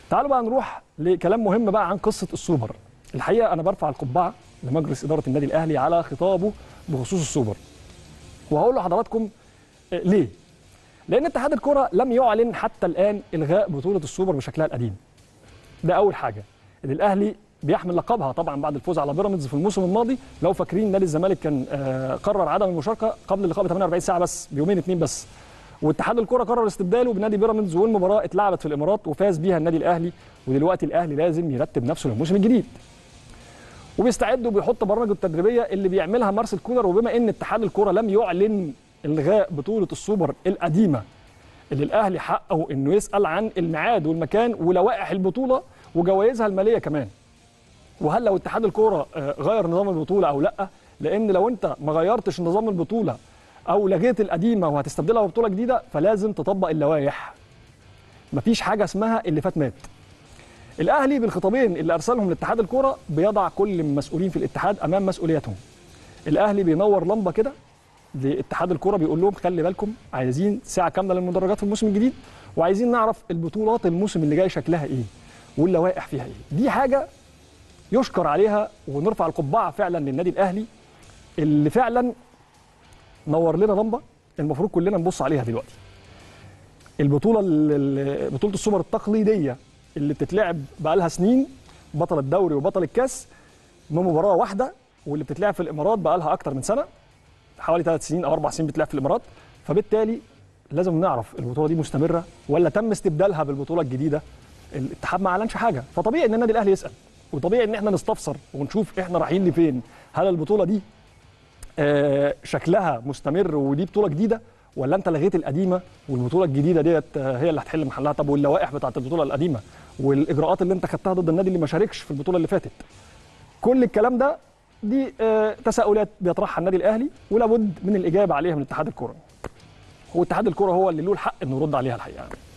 تعالوا بقى نروح لكلام مهم بقى عن قصه السوبر الحقيقه انا برفع القبعه لمجلس اداره النادي الاهلي على خطابه بخصوص السوبر وهقول لحضراتكم آه، ليه لان اتحاد الكره لم يعلن حتى الان الغاء بطوله السوبر بشكلها القديم ده اول حاجه ان الاهلي بيحمل لقبها طبعا بعد الفوز على بيراميدز في الموسم الماضي لو فاكرين نادي الزمالك كان آه، قرر عدم المشاركه قبل اللقاء ب 48 ساعه بس بيومين اتنين بس واتحاد الكره قرر استبداله بنادي بيراميدز والمباراه اتلعبت في الامارات وفاز بيها النادي الاهلي ودلوقتي الاهلي لازم يرتب نفسه للموسم الجديد وبيستعد وبيحط برامجه التدريبيه اللي بيعملها مارسيل كولر وبما ان اتحاد الكره لم يعلن الغاء بطوله السوبر القديمه اللي الاهلي حقه انه يسال عن الميعاد والمكان ولوائح البطوله وجوائزها الماليه كمان وهل لو اتحاد الكوره آه، غير نظام البطوله او لا لان لو انت ما غيرتش نظام البطوله او لغيت القديمه وهتستبدلها ببطوله جديده فلازم تطبق اللوائح مفيش حاجه اسمها اللي فات مات الاهلي بالخطابين اللي ارسلهم لاتحاد الكوره بيضع كل المسؤولين في الاتحاد امام مسؤولياتهم الاهلي بينور لمبه كده لاتحاد الكوره بيقول لهم خلي بالكم عايزين ساعه كامله للمدرجات في الموسم الجديد وعايزين نعرف البطولات الموسم اللي جاي شكلها ايه واللوائح فيها ايه دي حاجه يشكر عليها ونرفع القبعه فعلا للنادي الاهلي اللي فعلا نور لنا لمبه المفروض كلنا نبص عليها دلوقتي البطوله ال- ال- بطوله السوبر التقليديه اللي بتتلعب بقالها سنين بطل الدوري وبطل الكاس من مباراه واحده واللي بتتلعب في الامارات بقالها اكتر من سنه حوالي ثلاث سنين او اربع سنين بتلعب في الامارات فبالتالي لازم نعرف البطوله دي مستمره ولا تم استبدالها بالبطوله الجديده الاتحاد ما اعلنش حاجه فطبيعي ان النادي الاهلي يسال وطبيعي ان احنا نستفسر ونشوف احنا رايحين لفين هل البطوله دي آه، شكلها مستمر ودي بطوله جديده ولا انت لغيت القديمه والبطوله الجديده ديت آه، هي اللي هتحل محلها طب واللوائح بتاعت البطوله القديمه والاجراءات اللي انت خدتها ضد النادي اللي ما شاركش في البطوله اللي فاتت كل الكلام ده دي آه، تساؤلات بيطرحها النادي الاهلي ولابد من الاجابه عليها من اتحاد الكره واتحاد الكره هو اللي له الحق انه يرد عليها الحقيقه